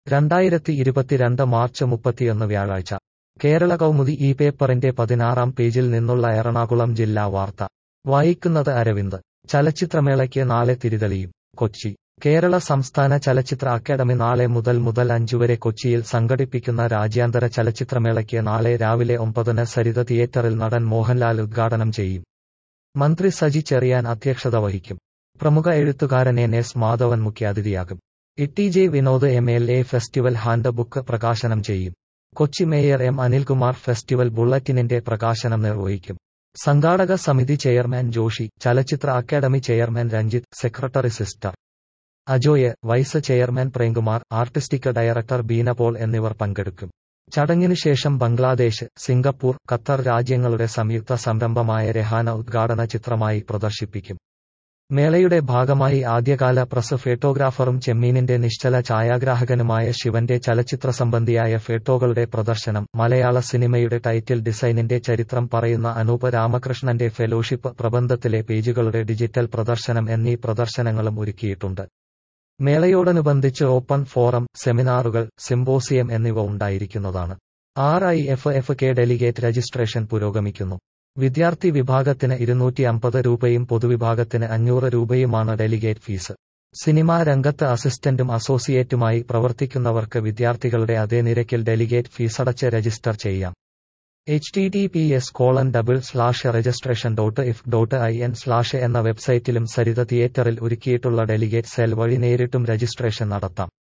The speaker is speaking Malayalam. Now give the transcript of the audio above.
രണ്ടായിരത്തി ഇരുപത്തിരണ്ട് മാർച്ച് മുപ്പത്തിയൊന്ന് വ്യാഴാഴ്ച കേരള കൗമുദി ഈ പേപ്പറിന്റെ പതിനാറാം പേജിൽ നിന്നുള്ള എറണാകുളം ജില്ലാ വാർത്ത വായിക്കുന്നത് അരവിന്ദ് ചലച്ചിത്രമേളയ്ക്ക് നാളെ തിരിതെളിയും കൊച്ചി കേരള സംസ്ഥാന ചലച്ചിത്ര അക്കാദമി നാളെ മുതൽ മുതൽ അഞ്ചുവരെ കൊച്ചിയിൽ സംഘടിപ്പിക്കുന്ന രാജ്യാന്തര ചലച്ചിത്രമേളയ്ക്ക് നാളെ രാവിലെ ഒമ്പതിന് സരിത തിയേറ്ററിൽ നടൻ മോഹൻലാൽ ഉദ്ഘാടനം ചെയ്യും മന്ത്രി സജി ചെറിയാൻ അധ്യക്ഷത വഹിക്കും പ്രമുഖ എഴുത്തുകാരൻ എൻ എസ് മാധവൻ മുഖ്യാതിഥിയാകും T J Vinod M L A festival handbook പ്രകാശനം ചെയ്യും Kochi mayor M Anilkumar festival ബുള്ളറ്റിനിന്റെ പ്രകാശനം നിർവഹിക്കും സംഘാടക സമിതി ചെയർമാൻ ജോഷി ചലച്ചിത്ര academy chairman Ranjith secretary sister Ajoy vice chairman Premkumar artistic director Beena Paul എന്നിവർ പങ്കെടുക്കും ചടങ്ങിനു ശേഷം ബംഗ്ലാദേശ് സിംഗപ്പൂർ ഖത്തർ രാജ്യങ്ങളുടെ സംയുക്ത സംരംഭമായ രഹാന ഉദ്ഘാടന ചിത്രമായി പ്രദർശിപ്പിക്കും മേളയുടെ ഭാഗമായി ആദ്യകാല പ്രസ് ഫോട്ടോഗ്രാഫറും ചെമ്മീനിന്റെ നിശ്ചല ഛായാഗ്രാഹകനുമായ ശിവന്റെ ചലച്ചിത്ര സംബന്ധിയായ ഫോട്ടോകളുടെ പ്രദർശനം മലയാള സിനിമയുടെ ടൈറ്റിൽ ഡിസൈനിന്റെ ചരിത്രം പറയുന്ന അനൂപ് രാമകൃഷ്ണന്റെ ഫെലോഷിപ്പ് പ്രബന്ധത്തിലെ പേജുകളുടെ ഡിജിറ്റൽ പ്രദർശനം എന്നീ പ്രദർശനങ്ങളും ഒരുക്കിയിട്ടുണ്ട് മേളയോടനുബന്ധിച്ച് ഓപ്പൺ ഫോറം സെമിനാറുകൾ സിംബോസിയം എന്നിവ ഉണ്ടായിരിക്കുന്നതാണ് R I F F K delegate registration പുരോഗമിക്കുന്നു വിദ്യാർത്ഥി വിഭാഗത്തിന് ഇരുന്നൂറ്റി അമ്പത് രൂപയും പൊതുവിഭാഗത്തിന് അഞ്ഞൂറ് രൂപയുമാണ് ഡെലിഗേറ്റ് ഫീസ് സിനിമാ രംഗത്ത് അസിസ്റ്റന്റും അസോസിയേറ്റുമായി പ്രവർത്തിക്കുന്നവർക്ക് വിദ്യാർത്ഥികളുടെ അതേ നിരക്കിൽ ഡെലിഗേറ്റ് ഫീസടച്ച് രജിസ്റ്റർ ചെയ്യാം H T T P S colon double slash registration dot if dot I N slash എന്ന വെബ്സൈറ്റിലും സരിത തിയേറ്ററിൽ ഒരുക്കിയിട്ടുള്ള ഡെലിഗേറ്റ് സെൽ വഴി നേരിട്ടും രജിസ്ട്രേഷൻ നടത്താം